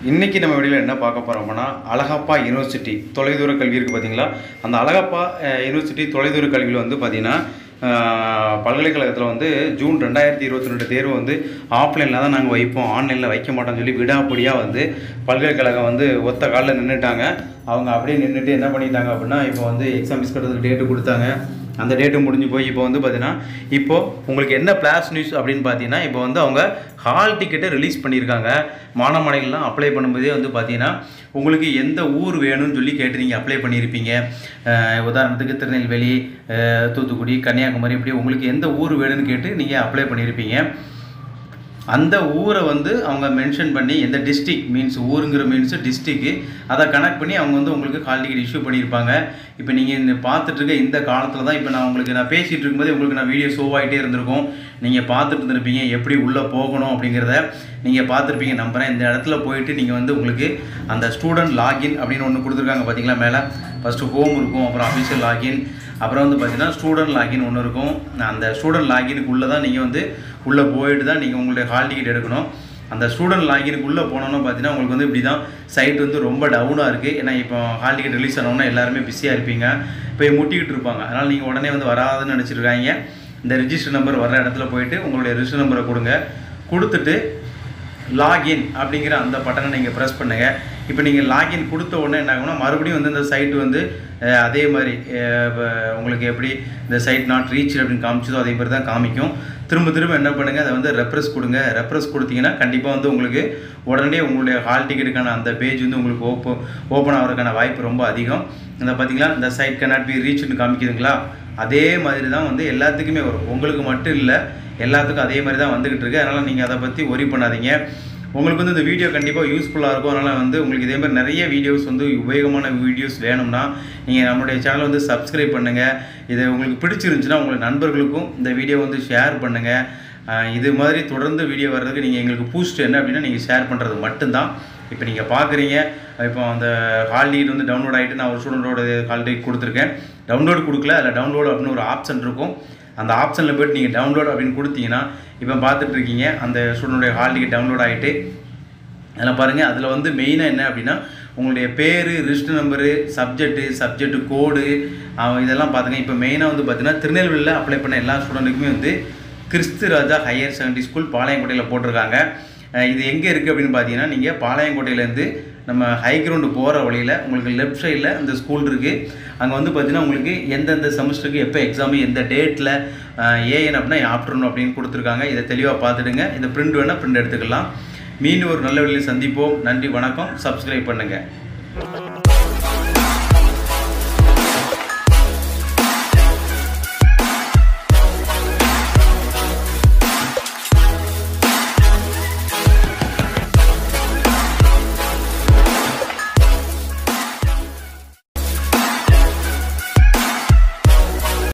இன்றைக்கி நம்ம வீடியோவில் என்ன பார்க்க போகிறோம்னா அழகப்பா யூனிவர்சிட்டி தொலைதூர கல்வி இருக்குது பார்த்தீங்களா அந்த அழகப்பா அஹ், யூனிவர்சிட்டி தொலைதூர கல்வியில் வந்து பார்த்தீங்கன்னா அஹ், பல்கலைக்கழகத்தில் வந்து ஜூன் ரெண்டாயிரத்தி இருபத்தி ரெண்டு தேர்வு வந்து ஆஃப்லைனில் தான் நாங்கள் வைப்போம் ஆன்லைனில் வைக்க மாட்டோம்னு சொல்லி விடாப்படியாக வந்து பல்கலைக்கழகம் வந்து ஒத்த காலில் நின்றுட்டாங்க அவங்க அப்படியே நின்றுட்டு என்ன பண்ணிட்டாங்க அப்படின்னா இப்போ வந்து எக்ஸாம் மிஸ் கட்டுறதுக்கு டேட்டு கொடுத்தாங்க அந்த டேட்டு முடிஞ்சு போய் இப்போ வந்து பார்த்தீங்கன்னா இப்போ உங்களுக்கு என்ன பிளாஸ் நியூஸ் அப்படின்னு பார்த்தீங்கன்னா இப்போ வந்து அவங்க ஹால் டிக்கெட்டை ரிலீஸ் பண்ணியிருக்காங்க மாணவமனைகள்லாம் அப்ளை பண்ணும்போதே வந்து பார்த்தீங்கன்னா உங்களுக்கு எந்த ஊர் வேணும்னு சொல்லி கேட்டு நீங்கள் அப்ளை பண்ணியிருப்பீங்க அஹ் உதாரணத்துக்கு திருநெல்வேலி அஹ் தூத்துக்குடி கன்னியாகுமரி இப்படி உங்களுக்கு எந்த ஊர் வேணும்னு கேட்டு நீங்கள் அப்ளை பண்ணியிருப்பீங்க அந்த ஊரை வந்து அவங்க மென்ஷன் பண்ணி எந்த டிஸ்ட்ரிக் மீன்ஸ் ஊருங்கிற மீன்ஸ் டிஸ்ட்ரிக்கு அதை கனெக்ட் பண்ணி அவங்க வந்து உங்களுக்கு கால் டிக்கெட் இஷ்யூ பண்ணியிருப்பாங்க இப்போ நீங்கள் இந்த பார்த்துட்டு இருக்க இந்த காலத்தில் தான் இப்போ நான் உங்களுக்கு நான் பேசிகிட்டு இருக்கும்போது உங்களுக்கு நான் வீடியோ ஷோ ஆகிட்டே இருந்திருக்கும் நீங்கள் பார்த்துட்டு இருந்திருப்பீங்க எப்படி உள்ளே போகணும் அப்படிங்கிறத நீங்கள் பார்த்துருப்பீங்க நம்புறேன் இந்த இடத்துல போயிட்டு நீங்கள் வந்து உங்களுக்கு அந்த ஸ்டூடெண்ட் லாகின் அப்படின்னு ஒன்று கொடுத்துருக்காங்க பார்த்தீங்களா மேலே ஃபஸ்ட்டு ஹோம் இருக்கும் அப்புறம் அஃபிஷியல் லாகின் அப்புறம் வந்து பார்த்தீங்கன்னா ஸ்டூடெண்ட் லாகின் ஒன்று இருக்கும் அந்த ஸ்டூடெண்ட் லாகினுக்குள்ளே தான் நீங்கள் வந்து உள்ளே போயிட்டு தான் நீங்கள் உங்களுடைய ஹால் டிக்கெட் எடுக்கணும் அந்த ஸ்டூடெண்ட் லாகினுக்குள்ளே போனோம்னா பார்த்தீங்கன்னா உங்களுக்கு வந்து இப்படி தான் சைட் வந்து ரொம்ப டவுனாக இருக்குது ஏன்னா இப்போ ஹால் டிக்கெட் ரிலீஸ் ஆனோன்னா எல்லாருமே பிஸியாக இருப்பீங்க போய் முட்டிக்கிட்டு இருப்பாங்க அதனால் நீங்கள் உடனே வந்து வராதுன்னு நினச்சிருக்காங்க இந்த ரிஜிஸ்டர் நம்பர் வர்ற இடத்துல போயிட்டு உங்களுடைய ரிஜிஸ்டர் நம்பரை கொடுங்க கொடுத்துட்டு லாகின் அப்படிங்கிற அந்த பட்டனை நீங்கள் ப்ரெஸ் பண்ணுங்கள் இப்போ நீங்கள் லாகின் கொடுத்த உடனே என்ன ஆகும்னா மறுபடியும் வந்து இந்த சைட்டு வந்து அஹ், அதே மாதிரி அஹ், இப்ப உங்களுக்கு எப்படி இந்த சைட் நாட் ரீச் அப்படின்னு காமிச்சதோ அதே மாதிரி தான் காமிக்கும் திரும்ப திரும்ப என்ன பண்ணுங்கள் அதை வந்து ரெப்ரஸ் கொடுங்க ரெப்ரஸ் கொடுத்தீங்கன்னா கண்டிப்பாக வந்து உங்களுக்கு உடனே உங்களுடைய ஹால் டிக்கெட்டுக்கான அந்த பேஜ் வந்து உங்களுக்கு ஓப்போ ஓப்பன் ஆகிறதுக்கான வாய்ப்பு ரொம்ப அதிகம் இந்த பார்த்தீங்களா இந்த சைட் cannot பி ரீச்னு காமிக்குதுங்களா அதே மாதிரி தான் வந்து எல்லாத்துக்குமே வரும் உங்களுக்கு மட்டும் இல்லை எல்லாத்துக்கும் அதே மாதிரி தான் வந்துக்கிட்டு இருக்கு அதனால் நீங்கள் அதை பற்றி ஒரி பண்ணாதீங்க உங்களுக்கு வந்து இந்த வீடியோ கண்டிப்பாக யூஸ்ஃபுல்லாக இருக்கும் அதனால் வந்து உங்களுக்கு இதே மாதிரி நிறைய வீடியோஸ் வந்து உபயோகமான வீடியோஸ் வேணும்னா நீங்கள் நம்மளுடைய சேனலை வந்து சப்ஸ்கிரைப் பண்ணுங்கள் இது உங்களுக்கு பிடிச்சிருந்துச்சுன்னா உங்கள் நண்பர்களுக்கும் இந்த வீடியோ வந்து ஷேர் பண்ணுங்கள் ஆஹ் இது மாதிரி தொடர்ந்து வீடியோ வர்றதுக்கு நீங்கள் எங்களுக்கு பூஸ்ட் என்ன அப்படின்னா நீங்கள் ஷேர் பண்ணுறது மட்டும்தான் இப்போ நீங்கள் பார்க்குறீங்க இப்போ அந்த ஹால் டிக்கெட் வந்து டவுன்லோட் ஆகிட்டு நான் ஒரு ஸ்டூடெண்ட்டோட ஹால் டிக்கெட் கொடுத்துருக்கேன் டவுன்லோட் கொடுக்கல அதில் டவுன்லோட் அப்படின்னு ஒரு ஆப்ஷன் இருக்கும் அந்த ஆப்ஷனில் போய்ட்டு நீங்கள் டவுன்லோட் அப்படின்னு கொடுத்தீங்கன்னா இப்போ பார்த்துட்டு இருக்கீங்க அந்த ஸ்டூடெண்ட்டுடைய ஹால் டிக்கெட் டவுன்லோட் ஆகிட்டு அதில் பாருங்கள் அதில் வந்து மெயினாக என்ன அப்படின்னா உங்களுடைய பேர் register number subject subject code இதெல்லாம் பார்த்துங்க இப்போ மெயினாக வந்து பார்த்தீங்கன்னா திருநெல்வேலியில் அப்ளை பண்ண எல்லா ஸ்டூடெண்ட்டுக்குமே வந்து Christu Raja higher secondary school பாளையங்கோட்டையில் போட்டிருக்காங்க அஹ் இது எங்கே இருக்குது அப்படின்னு பார்த்தீங்கன்னா நீங்கள் பாளையங்கோட்டையிலேருந்து நம்ம ஹை கிரவுண்டு போகிற வழியில் உங்களுக்கு லெஃப்ட் சைடில் இந்த ஸ்கூல் இருக்குது அங்கே வந்து பார்த்தீங்கன்னா உங்களுக்கு எந்தெந்த செமஸ்டருக்கு எப்போ எக்ஸாமு எந்த டேட்டில் ஏஎன் அப்படின்னா ஆஃப்டர்நூன் அப்படின்னு கொடுத்துருக்காங்க இதை தெளிவாக பார்த்துடுங்க இதை பிரிண்ட் வேணால் பிரிண்ட் எடுத்துக்கலாம் மீண்டும் ஒரு நல்ல வழியில் சந்திப்போம் நன்றி வணக்கம் சப்ஸ்கிரைப் பண்ணுங்கள்